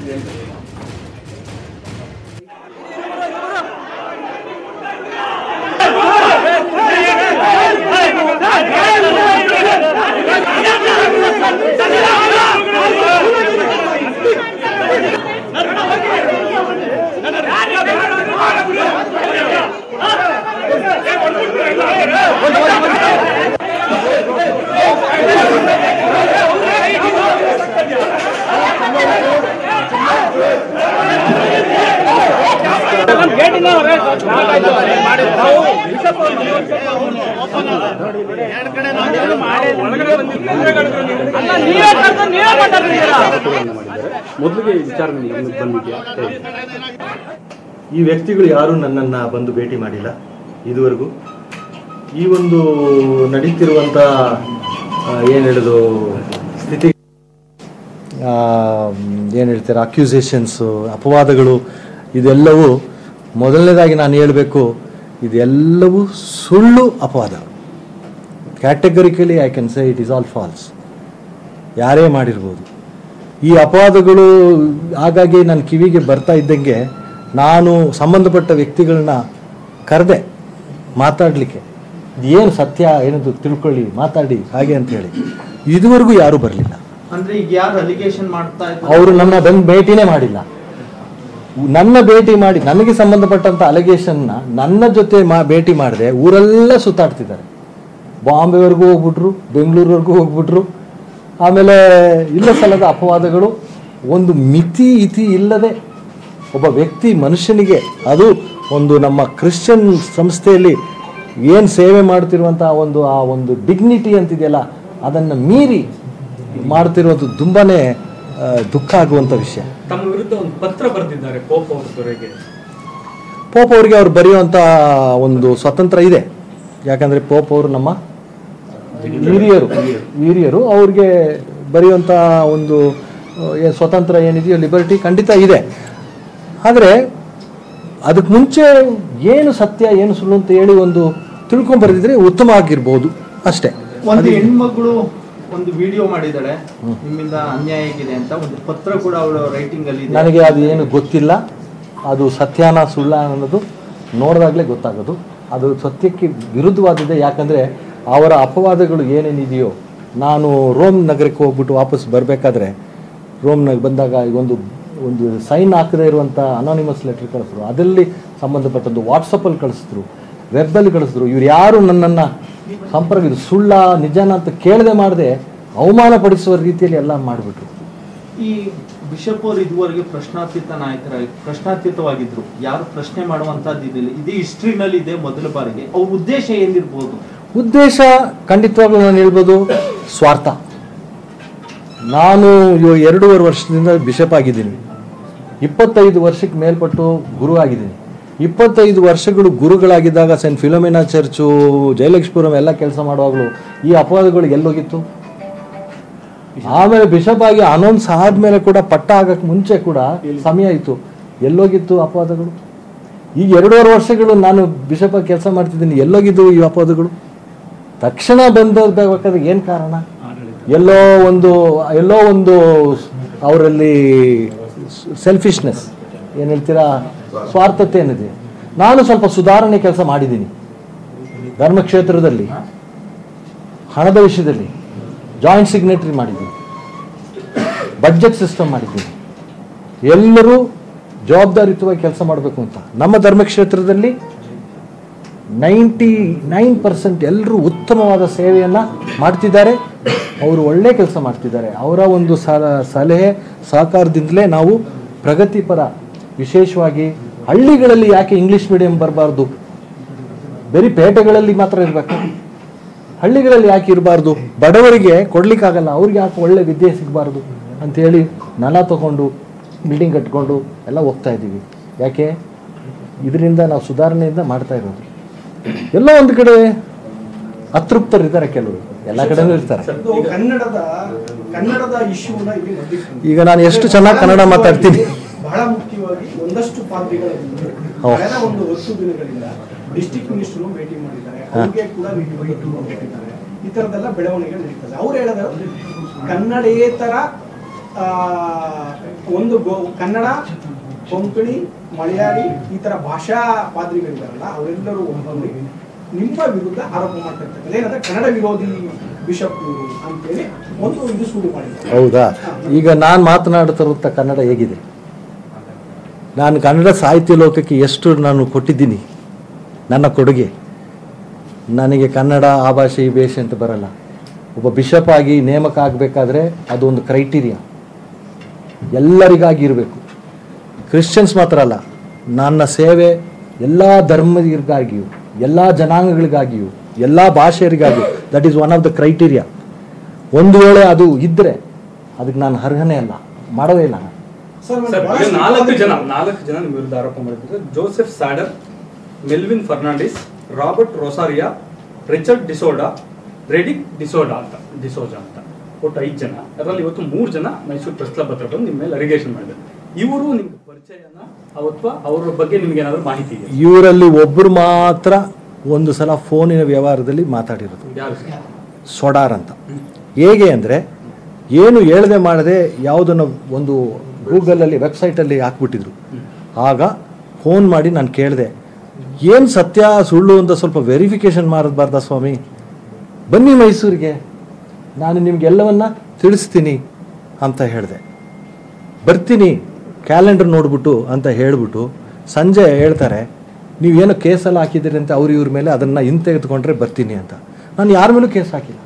ಮೊದಲಿಗೆ ವಿಚಾರ ನಿಮ್ಗೆ ಬಂದಿದೆಯಾ ಹೇಗೆ? ಈ ವ್ಯಕ್ತಿಗಳು ಯಾರೂ ನನ್ನನ್ನು ಬಂದು ಭೇಟಿ ಮಾಡಿಲ್ಲ ಇದುವರೆಗೂ ಈ ಒಂದು ನಡೀತಿರುವಂಥ ಏನು ಹೇಳೋದು ಸ್ಥಿತಿ ಏನು ಹೇಳ್ತಾರೆ ಅಕ್ಯೂಸೇಷನ್ಸು ಅಪವಾದಗಳು ಇದೆಲ್ಲವೂ ಮೊದಲನೇದಾಗಿ ನಾನು ಹೇಳಬೇಕು ಇದೆಲ್ಲವೂ ಸುಳ್ಳು ಅಪವಾದ categorically I can say it is all false ಯಾರೇ ಮಾಡಿರ್ಬೋದು ಈ ಅಪವಾದಗಳು ಹಾಗಾಗಿ ನನ್ನ ಕಿವಿಗೆ ಬರ್ತಾ ಇದ್ದಂಗೆ ನಾನು ಸಂಬಂಧಪಟ್ಟ ವ್ಯಕ್ತಿಗಳನ್ನ ಕರೆದೆ ಮಾತಾಡಲಿಕ್ಕೆ ಏನು ಸತ್ಯ ಏನದು ತಿಳ್ಕೊಳ್ಳಿ ಮಾತಾಡಿ ಹಾಗೆ ಅಂತ ಹೇಳಿ ಇದುವರೆಗೂ ಯಾರೂ ಬರಲಿಲ್ಲ ಅಂದ್ರೆ ಈಗ ಯಾರು ಅಲಿಗೇಷನ್ ಮಾಡ್ತಾ ಇದ್ದಾರೆ ಅವರು ನನ್ನ ಬಂದು ಭೇಟಿನೇ ಮಾಡಿಲ್ಲ ನನ್ನ ಭೇಟಿ ಮಾಡಿ ನನಗೆ ಸಂಬಂಧಪಟ್ಟಂತ ಅಲಿಗೇಷನ್ನ ನನ್ನ ಜೊತೆ ಮಾ ಭೇಟಿ ಮಾಡದೆ ಊರೆಲ್ಲ ಸುತ್ತಾಡ್ತಿದ್ದಾರೆ ಬಾಂಬೆವರೆಗೂ ಹೋಗ್ಬಿಟ್ರು ಬೆಂಗಳೂರವರೆಗೂ ಹೋಗ್ಬಿಟ್ರು ಆಮೇಲೆ ಇಲ್ಲ ಸಲ್ಲದ ಅಪವಾದಗಳು ಒಂದು ಮಿತಿ ಇತಿ ಇಲ್ಲದೆ ಒಬ್ಬ ವ್ಯಕ್ತಿ ಮನುಷ್ಯನಿಗೆ ಅದು ಒಂದು ನಮ್ಮ ಕ್ರಿಶ್ಚಿಯನ್ ಸಂಸ್ಥೆಯಲ್ಲಿ ಏನು ಸೇವೆ ಮಾಡ್ತಿರುವಂಥ ಒಂದು ಆ ಒಂದು ಡಿಗ್ನಿಟಿ ಅಂತಿದೆಯಲ್ಲ ಅದನ್ನು ಮೀರಿ ಮಾಡ್ತಿರೋದು ತುಂಬಾನೇ ಆ, ದುಃಖ ಆಗುವಂಥ ವಿಷಯ ತಮ್ಮ ವಿರುದ್ಧ ಒಂದು ಪತ್ರ ಬರೆದಿದ್ದಾರೆ ಪೋಪ್ ಅವ್ರ ದೊರೆಗೆ ಪೋಪ್ ಅವರಿಗೆ ಅವ್ರು ಬರೆಯುವಂಥ ಒಂದು ಸ್ವತಂತ್ರ ಇದೆ ಯಾಕಂದರೆ ಪೋಪ್ ಅವರು ನಮ್ಮ ಹಿರಿಯರು ಹಿರಿಯರು ಅವ್ರಿಗೆ ಬರೆಯುವಂಥ ಒಂದು ಆ, ಏನ್ ಸ್ವತಂತ್ರ ಏನಿದೆಯೋ ಲಿಬರ್ಟಿ ಖಂಡಿತ ಇದೆ ಆದರೆ ಅದಕ್ಕೆ ಮುಂಚೆ ಏನು ಸತ್ಯ ಏನು ಸುಳ್ಳು ಅಂತ ಹೇಳಿ ಒಂದು ತಿಳ್ಕೊಂಡ್ ಬರೆದಿದ್ರೆ ಉತ್ತಮ ಆಗಿರ್ಬೋದು ಅಷ್ಟೇ ಒಂದು ಹೆಣ್ಮಗಳು ಒಂದು ವಿಡಿಯೋ ಮಾಡಿದಾಳೆ ನಿಮ್ಮಿಂದ ಅನ್ಯಾಯ ಆಗಿದೆ ಅಂತ ಒಂದು ಪತ್ರ ಕೂಡ ಅವಳು ರೈಟಿಂಗ್ ಅಲ್ಲಿ ಇದೆ. ನನಗೆ ಅದು ಏನು ಗೊತ್ತಿಲ್ಲ ಅದು ಸತ್ಯಾನ ಸುಳ್ಳ ಅನ್ನೋದು ನೋಡಿದಾಗಲೇ ಗೊತ್ತಾಗೋದು ಅದು ಸತ್ಯಕ್ಕೆ ವಿರುದ್ಧವಾದಿದೆ ಯಾಕಂದರೆ ಅವರ ಅಪವಾದಗಳು ಏನೇನಿದೆಯೋ ನಾನು ರೋಮ್ ನಗರಕ್ಕೆ ಹೋಗ್ಬಿಟ್ಟು ವಾಪಸ್ ಬರಬೇಕಾದ್ರೆ ರೋಮ್ನಾಗ ಬಂದಾಗ ಈಗ ಒಂದು ಒಂದು ಸೈನ್ ಹಾಕದೇ ಇರುವಂಥ ಅನಾನಿಮಸ್ ಲೆಟರ್ ಕಳಿಸಿದ್ರು ಅದರಲ್ಲಿ ಸಂಬಂಧಪಟ್ಟದ್ದು ವಾಟ್ಸಪ್ಪಲ್ಲಿ ಕಳಿಸಿದ್ರು ವೆಬ್ಬಲ್ಲಿ ಕಳಿಸಿದ್ರು ಇವ್ರು ಯಾರು ನನ್ನನ್ನು ಸಂಪರ್ಕ ಇದು ಸುಳ್ಳ ನಿಜಾನ ಅಂತ ಕೇಳದೆ ಮಾಡದೆ ಅವಮಾನ ಪಡಿಸುವ ರೀತಿಯಲ್ಲಿ ಎಲ್ಲ ಮಾಡಿಬಿಟ್ರು ಈ ಬಿಷಪ್ ಅವರು ಇದುವರೆಗೆ ಪ್ರಶ್ನಾತೀತ ನಾಯಕರ ಪ್ರಶ್ನಾತೀತವಾಗಿದ್ರು ಯಾರು ಪ್ರಶ್ನೆ ಮಾಡುವಂತದ್ದು ಇದಿಲ್ಲ ಇದೇ ಹಿಸ್ಟ್ರಿನಲ್ಲಿ ಇದೆ ಮೊದಲ ಬಾರಿಗೆ ಅವ್ರ ಉದ್ದೇಶ ಏನಿರ್ಬೋದು ಉದ್ದೇಶ ಖಂಡಿತವಾಗ್ಲೂ ನಾನು ಹೇಳ್ಬೋದು ಸ್ವಾರ್ಥ ನಾನು ಇವ- ಎರಡೂವರೆ ವರ್ಷದಿಂದ ಬಿಷಪ್ ಆಗಿದ್ದೀನಿ ಇಪ್ಪತ್ತೈದು ವರ್ಷಕ್ಕೆ ಮೇಲ್ಪಟ್ಟು ಗುರು ಆಗಿದ್ದೀನಿ ಇಪ್ಪತ್ತೈದು ವರ್ಷಗಳು ಗುರುಗಳಾಗಿದ್ದಾಗ ಸೆಂಟ್ ಫಿಲೋಮಿನಾ ಚರ್ಚು ಜಯಲಕ್ಷ್ಮೀಪುರಂ ಎಲ್ಲ ಕೆಲಸ ಮಾಡುವಾಗಲೂ ಈ ಅಪವಾದಗಳು ಎಲ್ಲೋಗಿತ್ತು ಆಮೇಲೆ ಬಿಷಪ್ ಆಗಿ ಅನೌನ್ಸ್ ಆದ್ಮೇಲೆ ಕೂಡ ಪಟ್ಟ ಆಗಕ್ಕೆ ಮುಂಚೆ ಕೂಡ ಸಮಯ ಇತ್ತು ಎಲ್ಲೋಗಿತ್ತು ಅಪವಾದಗಳು ಈಗ ಎರಡೂವರೆ ವರ್ಷಗಳು ನಾನು ಬಿಷಪ್ ಆಗಿ ಕೆಲಸ ಮಾಡ್ತಿದ್ದೀನಿ ಎಲ್ಲೋಗಿದ್ದು ಈ ಅಪವಾದಗಳು ತಕ್ಷಣ ಬಂದಬೇಕಾದ್ರೆ ಏನು ಕಾರಣ ಎಲ್ಲೋ ಒಂದು ಎಲ್ಲೋ ಒಂದು ಅವರಲ್ಲಿ ಸೆಲ್ಫಿಶ್ನೆಸ್ ಏನು ಹೇಳ್ತೀರಾ ಸ್ವಾರ್ಥತೆ ಏನಿದೆ ನಾನು ಸ್ವಲ್ಪ ಸುಧಾರಣೆ ಕೆಲಸ ಮಾಡಿದ್ದೀನಿ ಧರ್ಮಕ್ಷೇತ್ರದಲ್ಲಿ ಹಣದ ವಿಷಯದಲ್ಲಿ ಜಾಯಿಂಟ್ ಸಿಗ್ನೇಟರಿ ಮಾಡಿದ್ದೀನಿ ಬಡ್ಜೆಟ್ ಸಿಸ್ಟಮ್ ಮಾಡಿದ್ದೀನಿ ಎಲ್ಲರೂ ಜವಾಬ್ದಾರಿಯುತವಾಗಿ ಕೆಲಸ ಮಾಡಬೇಕು ಅಂತ ನಮ್ಮ ಧರ್ಮಕ್ಷೇತ್ರದಲ್ಲಿ ನೈಂಟಿ ನೈನ್ ಪರ್ಸೆಂಟ್ ಎಲ್ಲರೂ ಉತ್ತಮವಾದ ಸೇವೆಯನ್ನು ಮಾಡ್ತಿದ್ದಾರೆ ಅವರು ಒಳ್ಳೆ ಕೆಲಸ ಮಾಡ್ತಿದ್ದಾರೆ ಅವರ ಒಂದು ಸಲ- ಸಲಹೆ ಸಹಕಾರದಿಂದಲೇ ನಾವು ಪ್ರಗತಿಪರ ವಿಶೇಷವಾಗಿ ಹಳ್ಳಿಗಳಲ್ಲಿ ಯಾಕೆ ಇಂಗ್ಲೀಷ್ ಮೀಡಿಯಂ ಬರಬಾರ್ದು ಬರೀ ಪೇಟೆಗಳಲ್ಲಿ ಮಾತ್ರ ಇರಬೇಕು ಹಳ್ಳಿಗಳಲ್ಲಿ ಯಾಕೆ ಇರಬಾರ್ದು ಬಡವರಿಗೆ ಕೊಡ್ಲಿಕ್ಕಾಗಲ್ಲ ಅವ್ರಿಗೆ ಯಾಕೆ ಒಳ್ಳೆ ವಿದ್ಯೆ ಸಿಗಬಾರ್ದು ಅಂತೇಳಿ ನೆಲ ತಗೊಂಡು ಬಿಲ್ಡಿಂಗ್ ಕಟ್ಕೊಂಡು ಎಲ್ಲ ಹೋಗ್ತಾ ಇದ್ದೀವಿ ಯಾಕೆ ಇದರಿಂದ ನಾವು ಸುಧಾರಣೆಯಿಂದ ಮಾಡ್ತಾ ಇರೋದು ಎಲ್ಲೋ ಒಂದು ಕಡೆ ಅತೃಪ್ತರಿದ್ದಾರೆ ಕೆಲವರು ಎಲ್ಲ ಕಡೆನೂ ಇರ್ತಾರೆ ಇದು ಕನ್ನಡದ ಕನ್ನಡದ ಇಶ್ಯೂನ ಇಲ್ಲಿ ಮಂಡಿಸ್ಕೊಂಡು ಈಗ ನಾನು ಎಷ್ಟು ಚೆನ್ನಾಗಿ ಕನ್ನಡ ಮಾತಾಡ್ತೀನಿ ಬಹಳ ಮುಖ್ಯವಾಗಿ ಒಂದಷ್ಟು ಪಾದ್ರಿಗಳು ಹೌದು. ಕಳೆದ ಒಂದು ವರ್ಷ ದಿನಗಳಿಂದ ಡಿಸ್ಟಿಕ್ ಮಿನಿಸ್ಟರ್ ಭೇಟಿ ಮಾಡಿದ್ದಾರೆ ಅವ್ರಿಗೆ ಕೂಡ ಭೇಟಿ ಕೊಟ್ಟಿದ್ದಾರೆ ಈ ತರದೆಲ್ಲ ಬೆಳವಣಿಗೆ ನಡೀತದೆ ಅವ್ರು ಹೇಳಿದ್ರು ಕನ್ನಡೇತರ ಆ, ಒಂದು ಗೋ- ಕನ್ನಡ ಕೊಂಕಣಿ ಮಲಯಾಳಿ ಈ ತರ ಭಾಷಾ ಪಾದ್ರಿಗಳಿದಾರಲ್ಲ ಅವರೆಲ್ಲರೂ ಒಗ್ಗೂಡಿ ನಿಮ್ಮ ವಿರುದ್ಧ ಆರೋಪ ಮಾಡ್ತಿರ್ತಕ್ಕಂಥ ಏನಂದ್ರೆ ಕನ್ನಡ ವಿರೋಧಿ ಬಿಷಪ್ ಇವರು ಅಂತೇಳಿ ಒಂದು ಇದು ಶುರು ಮಾಡಿದ್ದಾರೆ ಹೌದಾ ಈಗ ನಾನು ಮಾತನಾಡುತ್ತಿರುತ್ತ ಕನ್ನಡ ಹೇಗಿದೆ ನಾನು ಕನ್ನಡ ಸಾಹಿತ್ಯ ಲೋಕಕ್ಕೆ ಎಷ್ಟು ನಾನು ಕೊಟ್ಟಿದ್ದೀನಿ ನನ್ನ ಕೊಡುಗೆ ನನಗೆ ಕನ್ನಡ ಆ ಭಾಷೆ ಈ ಭಾಷೆ ಅಂತ ಬರಲ್ಲ ಒಬ್ಬ ಬಿಷಪ್ ಆಗಿ ನೇಮಕ ಆಗಬೇಕಾದ್ರೆ ಅದು ಒಂದು ಕ್ರೈಟೀರಿಯಾ ಎಲ್ಲರಿಗಾಗಿ ಇರಬೇಕು ಕ್ರಿಶ್ಚಿಯನ್ಸ್ ಮಾತ್ರ ಅಲ್ಲ ನನ್ನ ಸೇವೆ ಎಲ್ಲ ಧರ್ಮಗಳಿಗಾಗಿಯೂ ಎಲ್ಲ ಜನಾಂಗಗಳಿಗಾಗಿಯೂ ಎಲ್ಲ ಭಾಷೆಯರಿಗಾಗಿಯೂ that is one of the criteria ಒಂದು ವೇಳೆ ಅದು ಇದ್ದರೆ ಅದಕ್ಕೆ ನಾನು ಅರ್ಹನೇ ಅಲ್ಲ ಮಾಡೋದೇ ಇಲ್ಲ ನಾನು ಸರ್ ಸರ್ ಈಗ ಬಹಳಷ್ಟು ನಾಲ್ಕು ಜನ ನಾಲ್ಕು ಜನ ನಿಮ್ಮ ವಿರುದ್ಧ ಆರೋಪ ಮಾಡಿದ್ದಾರೆ ಜೋಸೆಫ್ ಸ್ಯಾಡರ್ Melvin Fernandes Robert Rosario Richard D'Souza ರೆಡಿಕ್ ಡಿಸೋಡಾ ಅಂತ ಡಿಸೋಜಾ ಅಂತ ಒಟ್ಟು ಐದು ಜನ ಅದರಲ್ಲಿ ಇವತ್ತು ಮೂರು ಜನ ಮೈಸೂರು ಪ್ರೆಸ್ ಕ್ಲಬ್ ಹತ್ರ ಬಂದು ನಿಮ್ಮ ಮೇಲೆ ಅಲಿಗೇಷನ್ ಮಾಡಿದ್ದಾರೆ ಇವರು ನಿಮ್ಗೆ ಪರಿಚಯನ ಅಥವಾ ಅವರ ಬಗ್ಗೆ ನಿಮ್ಗೆ ಏನಾದರೂ ಮಾಹಿತಿ ಇದೆ ಇವರಲ್ಲಿ ಒಬ್ಬರು ಮಾತ್ರ ಒಂದು ಸಲ ಫೋನಿನ ವ್ಯವಹಾರದಲ್ಲಿ ಮಾತಾಡಿರೋದು ಯಾರು ಸರ್? ಸೊಡಾರ್ ಅಂತ ಹೇಗೆ ಅಂದರೆ ಏನು ಹೇಳದೆ ಮಾಡದೆ ಯಾವುದನ್ನು ಒಂದು ಗೂಗಲಲ್ಲಿ ವೆಬ್ಸೈಟಲ್ಲಿ ಹಾಕ್ಬಿಟ್ಟಿದ್ರು ಆಗ ಫೋನ್ ಮಾಡಿ ನಾನು ಕೇಳಿದೆ ಏನು ಸತ್ಯ ಸುಳ್ಳು ಅಂತ ಸ್ವಲ್ಪ ವೆರಿಫಿಕೇಷನ್ ಮಾಡಬಾರ್ದ ಸ್ವಾಮಿ ಬನ್ನಿ ಮೈಸೂರಿಗೆ ನಾನು ನಿಮಗೆಲ್ಲವನ್ನ ತಿಳಿಸ್ತೀನಿ ಅಂತ ಹೇಳಿದೆ ಬರ್ತೀನಿ ಕ್ಯಾಲೆಂಡರ್ ನೋಡ್ಬಿಟ್ಟು ಅಂತ ಹೇಳ್ಬಿಟ್ಟು ಸಂಜೆ ಹೇಳ್ತಾರೆ ನೀವೇನೋ ಕೇಸಲ್ಲಿ ಹಾಕಿದ್ದೀರಿ ಅಂತ ಅವ್ರು ಇವ್ರ ಮೇಲೆ ಅದನ್ನು ಹಿಂತೆಗೆದುಕೊಂಡ್ರೆ ಬರ್ತೀನಿ ಅಂತ ನಾನು ಯಾರ ಮೇಲೂ ಕೇಸ್ ಹಾಕಿಲ್ಲ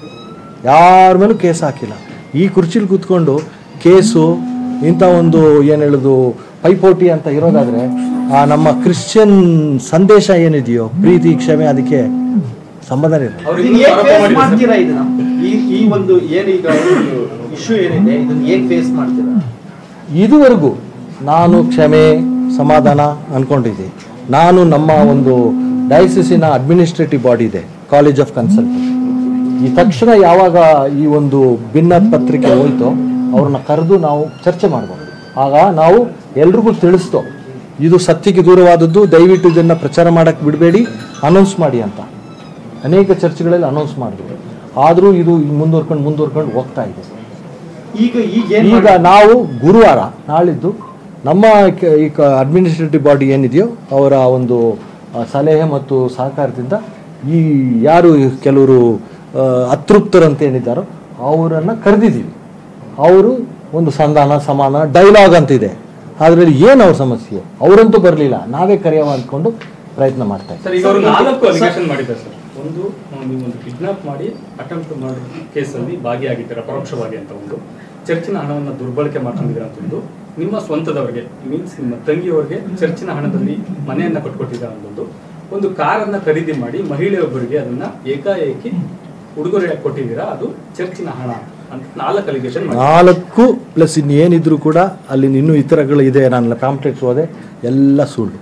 ಯಾರ ಮೇಲೂ ಕೇಸ್ ಹಾಕಿಲ್ಲ ಈ ಕುರ್ಚಿಲಿ ಕೂತ್ಕೊಂಡು ಕೇಸು ಇಂಥ ಒಂದು ಏನು ಹೇಳೋದು ಪೈಪೋಟಿ ಅಂತ ಇರೋದಾದ್ರೆ ಆ ನಮ್ಮ ಕ್ರಿಶ್ಚಿಯನ್ ಸಂದೇಶ ಏನಿದೆಯೋ ಪ್ರೀತಿ ಕ್ಷಮೆ ಅದಕ್ಕೆ ಸಂಬಂಧನೇ ಇಲ್ಲ ಅವ್ರು ಇದನ್ನ ಇನ್ನೂ ಹೇಗ್ ಆರೋಪ ಫೇಸ್ ಮಾಡಿದ್ದಾರೆ ಸರ್. ಮಾಡ್ತೀರಾ ಇದನ್ನ ಈ ಈ ಒಂದು ಏನೀಗ ಇಶ್ಯೂ ಏನಿದೆ ಇದನ್ನ ಹೇಗ್ ಫೇಸ್ ಮಾಡ್ತೀರಾ ಇದುವರೆಗೂ ನಾನು ಕ್ಷಮೆ ಸಮಾಧಾನ ಅನ್ಕೊಂಡಿದ್ದೆ ನಾನು ನಮ್ಮ ಒಂದು ಡಯಾಸಿಸಿನ ಅಡ್ಮಿನಿಸ್ಟ್ರೇಟಿವ್ ಬಾಡಿ ಇದೆ ಕಾಲೇಜ್ ಆಫ್ ಕನ್ಸಲ್ಟ್ ಈ ತಕ್ಷಣ ಯಾವಾಗ ಈ ಒಂದು ಭಿನ್ನ ಪತ್ರಿಕೆ ಹೋಯ್ತೋ ಅವ್ರನ್ನ ಕರೆದು ನಾವು ಚರ್ಚೆ ಮಾಡ್ಬೋದು ಆಗ ನಾವು ಎಲ್ರಿಗೂ ತಿಳಿಸ್ತೋ ಇದು ಸತ್ಯಕ್ಕೆ ದೂರವಾದದ್ದು ದಯವಿಟ್ಟು ಇದನ್ನು ಪ್ರಚಾರ ಮಾಡಕ್ಕೆ ಬಿಡಬೇಡಿ ಅನೌನ್ಸ್ ಮಾಡಿ ಅಂತ ಅನೇಕ ಚರ್ಚೆಗಳಲ್ಲಿ ಅನೌನ್ಸ್ ಮಾಡಿದ್ರು ಆದರೂ ಇದು ಮುಂದುವರ್ಕೊಂಡು ಮುಂದುವರ್ಕೊಂಡು ಹೋಗ್ತಾ ಇದೆ ಈಗ ಈಗ ಏನ್ ಈಗ ನಾವು ಗುರುವಾರ ನಾಳಿದ್ದು ನಮ್ಮ ಕ- ಈ ಅಡ್ಮಿನಿಸ್ಟ್ರೇಟಿವ್ ಬಾಡಿ ಏನಿದೆಯೋ ಅವರ ಒಂದು ಆ, ಸಲಹೆ ಮತ್ತು ಸಹಕಾರದಿಂದ ಈ ಯಾರು ಕೆಲವರು ಆ, ಅತೃಪ್ತರಂತ ಏನಿದ್ದಾರೋ ಅವರನ್ನು ಕರೆದಿದ್ದೀವಿ ಅವರು ಒಂದು ಸಂಧಾನ ಸಮಾನ ಡೈಲಾಗ್ ಅಂತ ಇದೆ ಅದರಲ್ಲಿ ಏನು ಅವ್ರ ಸಮಸ್ಯೆ ಅವರಂತೂ ಬರಲಿಲ್ಲ ನಾವೇ ಕರೆಯವ ಅಂದ್ಕೊಂಡು ಪ್ರಯತ್ನ ಮಾಡ್ತಾ ಇದ್ದೀವಿ ಸರ್ ಈಗ ಅವರು ನಾಲ್ಕು ಅಲಿಗೇಷನ್ ಮಾಡಿದ್ದಾರೆ ಸರ್ ಒಂದು ಆ, ನೀವು ಒಂದು ಕಿಡ್ನಾಪ್ ಮಾಡಿ ಅಟೆಂಪ್ಟ್ ಮಾಡೋ ಕೇಸಲ್ಲಿ ಭಾಗಿಯಾಗಿದ್ದೀರಾ ಪರೋಕ್ಷವಾಗಿ ಅಂತ ಒಂದು ಚರ್ಚಿನ ಹಣವನ್ನು ದುರ್ಬಳಕೆ ಮಾಡ್ಕೊಂಡಿದ್ದೀರಾ ಅಂತ ಒಂದು ನಿಮ್ಮ ಸ್ವಂತದವರಿಗೆ ಮೀನ್ಸ್ ನಿಮ್ಮ ತಂಗಿಯವರಿಗೆ ಚರ್ಚಿನ ಹಣದಲ್ಲಿ ಮನೆಯನ್ನ ಕಟ್ಕೊಟ್ಟಿದ್ದೀರಾ ಅಂತ ಒಂದು ಒಂದು ಕಾರನ್ನ ಖರೀದಿ ಮಾಡಿ ಮಹಿಳೆಯೊಬ್ಬರಿಗೆ ಅದನ್ನ ಏಕಾಏಕಿ ಉಡುಗೊರೆ ಕೊಟ್ಟಿದ್ದೀರಾ ಅದು ಚರ್ಚಿನ ಹಣ ಅಂತ ನಾಲ್ಕು ಅಲಿಗೇಷನ್ ಮಾಡಿ ನಾಲ್ಕು ಪ್ಲಸ್ ಇನ್ನೇನಿದ್ರು ಕೂಡ ಅಲ್ಲಿ ಇನ್ನೂ ಇತರಗಳು ಇದೆ ನಾನು ಪ್ಯಾಂಪ್ಲೆಟ್ಸ್ ಹೋದೆ ಎಲ್ಲ ಸುಳ್ಳು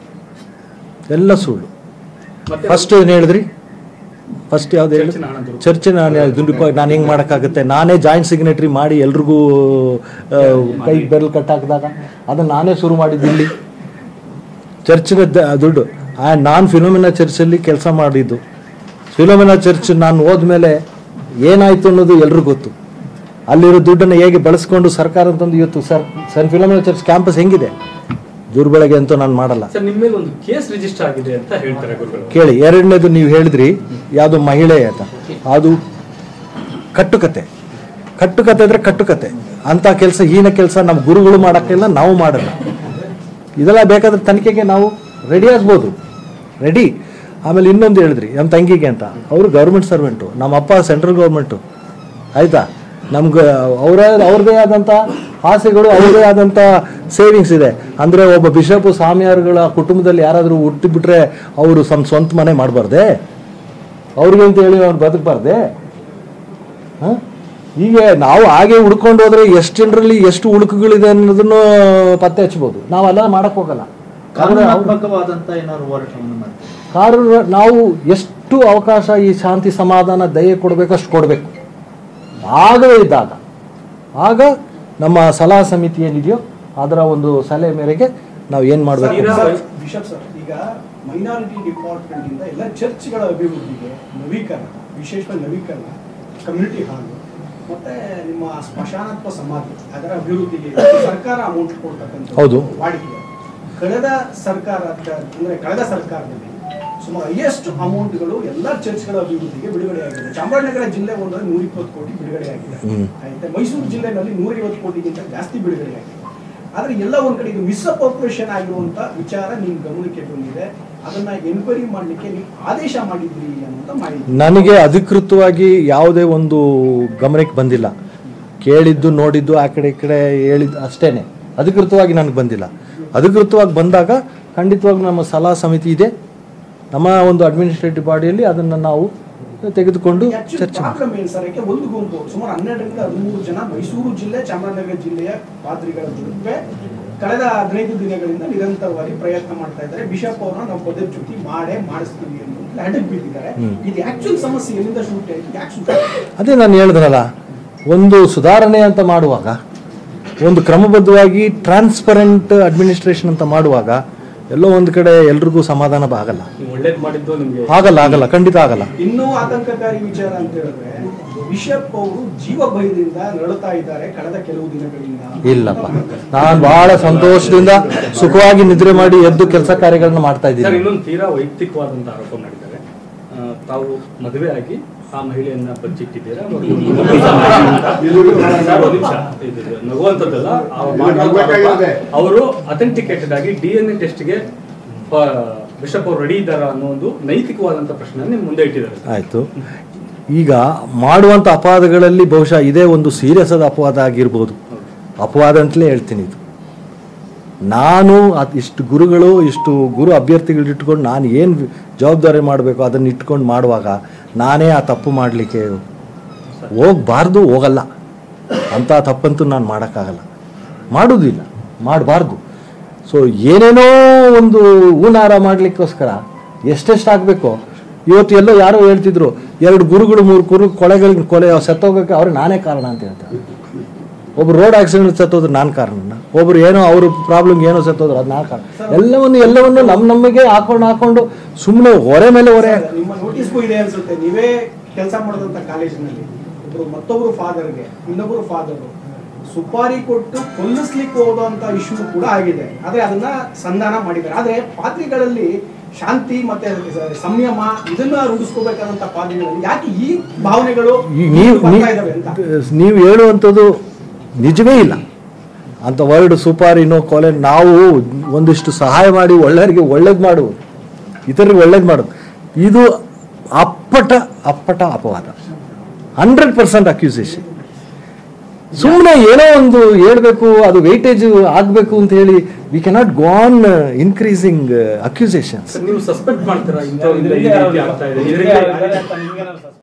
ಎಲ್ಲ ಸುಳ್ಳು ಮತ್ತೆ ಫಸ್ಟ್ ಏನು ಹೇಳಿದ್ರಿ ಫಸ್ಟ್ ಯಾವ್ದು ಹೇಳಿ ಚರ್ಚಿನ ಹಣ ದುರುಪಯೋಗ. ಚರ್ಚಿನ ದುರುಪಯೋಗ ನಾನು ಹೆಂಗೆ ಮಾಡೋಕ್ಕಾಗುತ್ತೆ ನಾನೇ ಜಾಯಿಂಟ್ ಸಿಗ್ನೇಟ್ರಿ ಮಾಡಿ ಎಲ್ರಿಗೂ ಕೈ ಬೆರಳು ಕಟ್ಟಾಕಿದಾಗ ಅದನ್ನು ನಾನೇ ಶುರು ಮಾಡಿದ್ದು ಇಲ್ಲಿ ಚರ್ಚಿನ ದ- ದುಡ್ಡು ಆ್ಯಂಡ್ ನಾನು ಫಿಲೋಮಿನಾ ಚರ್ಚಲ್ಲಿ ಕೆಲಸ ಮಾಡಿದ್ದು ಫಿಲೋಮಿನಾ ಚರ್ಚ್ ನಾನು ಹೋದ್ಮೇಲೆ ಏನಾಯ್ತು ಅನ್ನೋದು ಎಲ್ರಿಗೂ ಗೊತ್ತು ಅಲ್ಲಿರೋ ದುಡ್ಡನ್ನು ಹೇಗೆ ಬಳಸ್ಕೊಂಡು ಸರ್ಕಾರ ತಂದು ಇವತ್ತು ಸರ್ ಸನ್ ಫಿಲೋಮಿನಾ ಚರ್ಚ್ ಕ್ಯಾಂಪಸ್ ಹೆಂಗಿದೆ ದುರ್ಬಳಕೆ ಅಂತೂ ನಾನು ಮಾಡಲ್ಲ ಸರ್ ನಿಮ್ಮ ಮೇಲೆ ಒಂದು ಕೇಸ್ ರಿಜಿಸ್ಟರ್ ಆಗಿದೆ ಅಂತ ಹೇಳ್ತಾರೆ ಗುರುಗಳು ಕೇಳಿ ಎರಡನೇದು ನೀವು ಹೇಳಿದ್ರಿ ಯಾವುದು ಮಹಿಳೆ ಅಂತ ಅದು ಕಟ್ಟುಕತೆ ಕಟ್ಟುಕತೆ ಅಂದ್ರೆ ಕಟ್ಟುಕತೆ ಅಂತ ಕೆಲಸ ಹೀನ ಕೆಲಸ ನಮ್ಮ ಗುರುಗಳು ಮಾಡೋಕ್ಕಿಲ್ಲ ನಾವು ಮಾಡಲ್ಲ ಇದೆಲ್ಲ ಬೇಕಾದ್ರೆ ತನಿಖೆಗೆ ನಾವು ರೆಡಿ ಆಗ್ಬೋದು ರೆಡಿ ಆಮೇಲೆ ಇನ್ನೊಂದು ಹೇಳಿದ್ರಿ ನಮ್ಮ ತಂಗಿಗೆ ಅಂತ ಅವರು ಗೌರ್ಮೆಂಟ್ ಸರ್ವೆಂಟು ನಮ್ಮ ಅಪ್ಪ ಸೆಂಟ್ರಲ್ ಗೌರ್ಮೆಂಟು ಆಯ್ತಾ ನಮ್ಗೆ ಅವರ ಅವ್ರದ್ದೇ ಆದಂಥ ಆಸೆಗಳು ಅವ್ರದ್ದೇ ಆದಂಥ ಸೇವಿಂಗ್ಸ್ ಇದೆ ಅಂದರೆ ಒಬ್ಬ ಬಿಷಪ್ ಸ್ವಾಮಿಯಾರುಗಳ ಕುಟುಂಬದಲ್ಲಿ ಯಾರಾದರೂ ಹುಟ್ಟಿಬಿಟ್ರೆ ಅವರು ಸಮ್ ಸ್ವಂತ ಮನೆ ಮಾಡಬಾರ್ದೆ ಅವ್ರಿಗೆ ಅಂತ ಹೇಳಿ ಅವ್ರು ಬದುಕಬಾರ್ದೆ ಹಾಂ ಹೀಗೆ ನಾವು ಹಾಗೆ ಹುಡ್ಕೊಂಡು ಹೋದ್ರೆ ಎಷ್ಟು ಜನರಲ್ಲಿ ಎಷ್ಟು ಹುಡುಕುಗಳಿದೆ ಅನ್ನೋದನ್ನು ಪತ್ತೆ ಹಚ್ಬೋದು ನಾವು ಅಲ್ಲ ಮಾಡಕ್ ಹೋಗಲ್ಲ ಆದ್ರೆ ಅವ್ರು- ಕಾನೂನಾತ್ಮಕವಾದಂತ ಏನಾದ್ರು ಹೋರಾಟವನ್ನು ಮಾಡ್ತೀರಾ ಕಾರಣ ನಾವು ಎಷ್ಟು ಅವಕಾಶ ಈ ಶಾಂತಿ ಸಮಾಧಾನ ದಯೆ ಕೊಡಬೇಕು ಅಷ್ಟು ಕೊಡಬೇಕು ಆಗದೇ ಇದ್ದಾಗ ಆಗ ನಮ್ಮ ಸಲಹಾ ಸಮಿತಿ ಏನಿದೆಯೋ ಅದರ ಒಂದು ಸಲಹೆ ಮೇರೆಗೆ ನಾವು ಏನು ಮಾಡಬೇಕು ತೀರಾ ಸರ್, ಬಿಷಪ್ ಸರ್ ಈಗ ಮೈನಾರಿಟಿ ಡಿಪಾರ್ಟ್ಮೆಂಟ್ ಇಂದ ಎಲ್ಲ ಚರ್ಚ್ಗಳ ಅಭಿವೃದ್ಧಿಗೆ ನವೀಕರಣ ವಿಶೇಷವಾಗಿ ನವೀಕರಣ ಕಮ್ಯುನಿಟಿ ಹಾಲ್ ಮತ್ತೆ ನಿಮ್ಮ ಸ್ಮಶಾನತ್ವ ಸಮಾಧಿ ಅದರ ಅಭಿವೃದ್ಧಿಗೆ ಸರ್ಕಾರ ಅಮೌಂಟ್ ಕೊಡ್ತಕ್ಕಂಥ ಹೌದು. ವಾಡಿಕೆ ಕಳೆದ ಸರ್ಕಾರ ಅಂದ್ರೆ ಕಳೆದ ಸರ್ಕಾರದಲ್ಲಿ ಸುಮಾರು ಹೈಯೆಸ್ಟ್ ಅಮೌಂಟ್ಗಳು ಎಲ್ಲ ಚರ್ಚ್ಗಳ ಅಭಿವೃದ್ಧಿಗೆ ಬಿಡುಗಡೆಯಾಗಿದೆ ಚಾಮರಾಜನಗರ ಜಿಲ್ಲೆ ಒಂದರಲ್ಲಿ ನೂರ ಇಪ್ಪತ್ತು ಕೋಟಿ ಬಿಡುಗಡೆಯಾಗಿದೆ ಹ್ಮ್. ಆಯ್ತಾ ಮೈಸೂರು ಜಿಲ್ಲೆನಲ್ಲಿ ನೂರ ಐವತ್ತು ಕೋಟಿಗಿಂತ ಜಾಸ್ತಿ ಬಿಡುಗಡೆಯಾಗಿದೆ ಆದ್ರೆ ಎಲ್ಲ ಒಂದ್ ಕಡೆ ಇದು ಮಿಸ್ಅಪ್ರೋಪ್ರಿಯೇಷನ್ ಆಗಿರುವಂತ ವಿಚಾರ ನಿಮ್ ಗಮನಕ್ಕೆ ಬಂದಿದೆ ಅದನ್ನ ಎನ್ಕ್ವೈರಿ ಮಾಡ್ಲಿಕ್ಕೆ ನೀವು ಆದೇಶ ಮಾಡಿದ್ರಿ ಅನ್ನುವಂತ ಮಾಹಿತಿ ನನಗೆ ಅಧಿಕೃತವಾಗಿ ಯಾವುದೇ ಒಂದು ಗಮನಕ್ಕೆ ಬಂದಿಲ್ಲ ಕೇಳಿದ್ದು ನೋಡಿದ್ದು ಆ ಕಡೆ ಈ ಕಡೆ ಹೇಳಿದ್ದು ಅಷ್ಟೇನೆ ಅಧಿಕೃತವಾಗಿ ನನಗೆ ಬಂದಿಲ್ಲ ಅಧಿಕೃತವಾಗಿ ಬಂದಾಗ ಖಂಡಿತವಾಗಿ ನಮ್ಮ ಸಲಹಾ ಸಮಿತಿ ಇದೆ ನಮ್ಮ ಒಂದು ಅಡ್ಮಿನಿಸ್ಟ್ರೇಟಿವ್ ಬಾಡಿಯಲ್ಲಿ ಅದನ್ನು ನಾವು ತೆಗೆದುಕೊಂಡು ಚರ್ಚೆ ಮಾಡಿ ಪ್ರಾಬ್ಲಮ್ ಏನ್ ಸರ್ ಯಾಕೆ ಒಂದು ಗುಂಪು ಸುಮಾರು ಹನ್ನೆರಡರಿಂದ ಹದಿಮೂರು ಜನ ಮೈಸೂರು ಜಿಲ್ಲೆ ಚಾಮರಾಜನಗರ ಜಿಲ್ಲೆಯ ಪಾದ್ರಿಗಳ ಜೊತೆ ಕಳೆದ ಹದಿನೈದು ದಿನಗಳಿಂದ ನಿರಂತರವಾಗಿ ಪ್ರಯತ್ನ ಮಾಡ್ತಾ ಇದ್ದಾರೆ ಬಿಷಪ್ ಅವ್ರನ್ನ ನಾವು ಪದಚ್ಯುತಿ ಮಾಡೇ ಮಾಡಿಸ್ತೀವಿ ಅಂತ ಅಡ್ಡಕ್ಕೆ ಬಿದ್ದಿದ್ದಾರೆ ಹ್ಮ್. ಇದು ಆಕ್ಚುಲ್ ಸಮಸ್ಯೆ ಎಲ್ಲಿಂದ ಶುರು ಆಯ್ತು ಯಾಕೆ ಶುರು ಆಯ್ತು? ಅದೇ ನಾನು ಹೇಳಿದ್ರಲ್ಲ ಒಂದು ಸುಧಾರಣೆ ಅಂತ ಮಾಡುವಾಗ ಒಂದು ಕ್ರಮಬದ್ಧವಾಗಿ ಟ್ರಾನ್ಸ್ಪರೆಂಟ್ ಅಡ್ಮಿನಿಸ್ಟ್ರೇಷನ್ ಅಂತ ಮಾಡುವಾಗ ಎಲ್ಲೋ ಒಂದು ಕಡೆ ಎಲ್ರಿಗೂ ಸಮಾಧಾನ ಆಗಲ್ಲ ನೀವು ಒಳ್ಳೇದು ಮಾಡಿದ್ದು ನಿಮಗೆ ಆಗಲ್ಲ ಆಗಲ್ಲ ಖಂಡಿತ ಆಗಲ್ಲ ಇನ್ನೂ ಆತಂಕಕಾರಿ ವಿಚಾರ ಅಂತ ಹೇಳಿದ್ರೆ ಬಿಷಪ್ ಅವರು ಜೀವ ಭಯದಿಂದ ನರಳುತ್ತಾ ಇದ್ದಾರೆ ಕಳೆದ ಕೆಲವು ದಿನಗಳಿಂದ ಇಲ್ಲಪ್ಪ ನಾನು ಬಹಳ ಸಂತೋಷದಿಂದ ಸುಖವಾಗಿ ನಿದ್ರೆ ಮಾಡಿ ಎದ್ದು ಕೆಲಸ ಕಾರ್ಯಗಳನ್ನ ಮಾಡ್ತಾ ಸರ್ ಇದ್ದೀನಿ ಇನ್ನೊಂದು ತೀರಾ ವೈಯಕ್ತಿಕವಾದಂತ ಆರೋಪ ಮಾಡಿದ್ದಾರೆ ಆ, ತಾವು ಮದುವೆ ಆಗಿ ಆ ಮಹಿಳೆಯನ್ನ ಬಚ್ಚಿಟ್ಟಿದ್ದೀರಾ ಮತ್ತು ಸರ್, ಒಂದ್ ನಿಮಿಷ. ಇದು ನಗುವಂಥದ್ದಲ್ಲ ಅವ್ರು ಮಾಡಿರೋ ಆರೋಪ. ಅವರು ಅಥೆಂಟಿಕೇಟೆಡ್ ಆಗಿ ಡಿ ಎನ್ ಎ ಟೆಸ್ಟ್ಗೆ ಬಿಷಪ್ ಅವರು ರೆಡಿ ಇದ್ದಾರಾ ಅನ್ನೋ ಒಂದು ನೈತಿಕವಾದಂತ ಪ್ರಶ್ನೆ ನಿಮ್ಮ ಮುಂದೆ ಇಟ್ಟಿದ್ದಾರೆ ಸರ್. ಆಯಿತು ಈಗ ಮಾಡುವಂಥ ಅಪವಾದಗಳಲ್ಲಿ ಬಹುಶಃ ಇದೇ ಒಂದು ಸೀರಿಯಸ್ ಆದ ಅಪವಾದ ಆಗಿರ್ಬೋದು ಅಪವಾದ ಅಂತಲೇ ಹೇಳ್ತೀನಿ ಇದು ನಾನು ಅದ್ ಇಷ್ಟು ಗುರುಗಳು ಇಷ್ಟು ಗುರು ಅಭ್ಯರ್ಥಿಗಳು ಇಟ್ಕೊಂಡು ನಾನು ಏನು ಜವಾಬ್ದಾರಿ ಮಾಡಬೇಕು ಅದನ್ನು ಇಟ್ಕೊಂಡು ಮಾಡುವಾಗ ನಾನೇ ಆ ತಪ್ಪು ಮಾಡಲಿಕ್ಕೆ ಹೋಗಬಾರ್ದು ಹೋಗಲ್ಲ ಅಂಥ ತಪ್ಪಂತೂ ನಾನು ಮಾಡೋಕ್ಕಾಗಲ್ಲ ಮಾಡೋದಿಲ್ಲ ಮಾಡಬಾರ್ದು ಸೊ ಏನೇನೋ ಒಂದು ಹೂನಾರ ಮಾಡಲಿಕ್ಕೋಸ್ಕರ ಎಷ್ಟೆಷ್ಟು ಆಗಬೇಕು ಇವತ್ತು ಎಲ್ಲೋ ಯಾರೋ ಹೇಳ್ತಿದ್ರು ಎರಡು ಗುರುಗಳು ಮೂರು ಕುರು ಕೊಳೆಗಳಿಗೆ ಕೊಲೆ ಸತ್ತೋಗೋಕ್ಕೆ ಅವ್ರಿಗೆ ನಾನೇ ಕಾರಣ ಅಂತ ಹೇಳ್ತಾರೆ ಒಬ್ರು ರೋಡ್ ಆಕ್ಸಿಡೆಂಟ್ ಸತ್ತೋದ್ರೆ ನಾನು ಕಾರಣನ ಒಬ್ರು ಏನೋ ಅವ್ರ ಪ್ರಾಬ್ಲಮ್ ಏನೋ ಸತ್ತೋದ್ರು ಅದು ನಾನು ಕಾರಣ ಎಲ್ಲವನ್ನು ಎಲ್ಲವನ್ನು ನಮ್ಮ ನಮಗೆ ಹಾಕೊಂಡು ಹಾಕೊಂಡು ಸುಮ್ಮನೆ ಹೊರೆ ಮೇಲೆ ಹೊರೆ ಸರ್, ನಿಮ್ಮ ನೋಟಿಸ್ಗೂ ಇದೆ ಅನ್ಸುತ್ತೆ ನೀವೇ ಕೆಲಸ ಮಾಡಿದಂತ ಕಾಲೇಜಿನಲ್ಲಿ ಒಬ್ರು ಮತ್ತೊಬ್ರು ಫಾದರ್ಗೆ ಇನ್ನೊಬ್ರು ಫಾದರ್ ಸುಪಾರಿ ಕೊಟ್ಟು ಕೊಲ್ಲಿಸ್ಲಿಕ್ಕೆ ಹೋಗುವಂತ ಇಶ್ಯೂ ಕೂಡ ಆಗಿದೆ ಆದ್ರೆ ಅದನ್ನ ಸಂಧಾನ ಮಾಡಿದ್ದಾರೆ ಆದ್ರೆ ಪಾತ್ರಿಗಳಲ್ಲಿ ಶಾಂತಿ ಮತ್ತೆ ಸ- ಸಂಯಮ ಇದನ್ನ ರೂಢಿಸ್ಕೋಬೇಕಾದಂತ ಪಾತ್ರಿಗಳಲ್ಲಿ ಯಾಕೆ ಈ ಭಾವನೆಗಳು ಈ- ನೀವು ಬರ್ತಾ ಇದಾವೆ ಅಂತ ನೀವು- ನೀವು ಹೇಳುವಂಥದ್ದು ನಿಜವೇ ಇಲ್ಲ ಅಂತ ವರ್ಡ್ ಸುಪಾರಿನೋ ಕೊಲೆ ನಾವು ಒಂದಿಷ್ಟು ಸಹಾಯ ಮಾಡಿ ಒಳ್ಳೆಯವರಿಗೆ ಒಳ್ಳೇದು ಮಾಡುವುದು ಇತರರಿಗೆ ಒಳ್ಳೇದು ಮಾಡೋದು ಇದು ಅಪ್ಪಟ ಅಪ್ಪಟ ಅಪವಾದ ಹಂಡ್ರೆಡ್ ಪರ್ಸೆಂಟ್ ಅಕ್ಯೂಸೇಷನ್ ಸುಮ್ಮನೆ ಏನೋ ಒಂದು ಹೇಳ್ಬೇಕು ಅದು ವೆಯ್ಟೇಜ್ ಆಗಬೇಕು ಅಂತ ಹೇಳಿ we cannot go on increasing accusations sir, ನೀವು ಸಸ್ಪೆಕ್ಟ್ ಮಾಡ್ತೀರಾ ಇಂಥವ್ರಿಂದ ಈ ರೀತಿ ಆಗ್ತಾ ಇದೆ ಇದರಿಂದ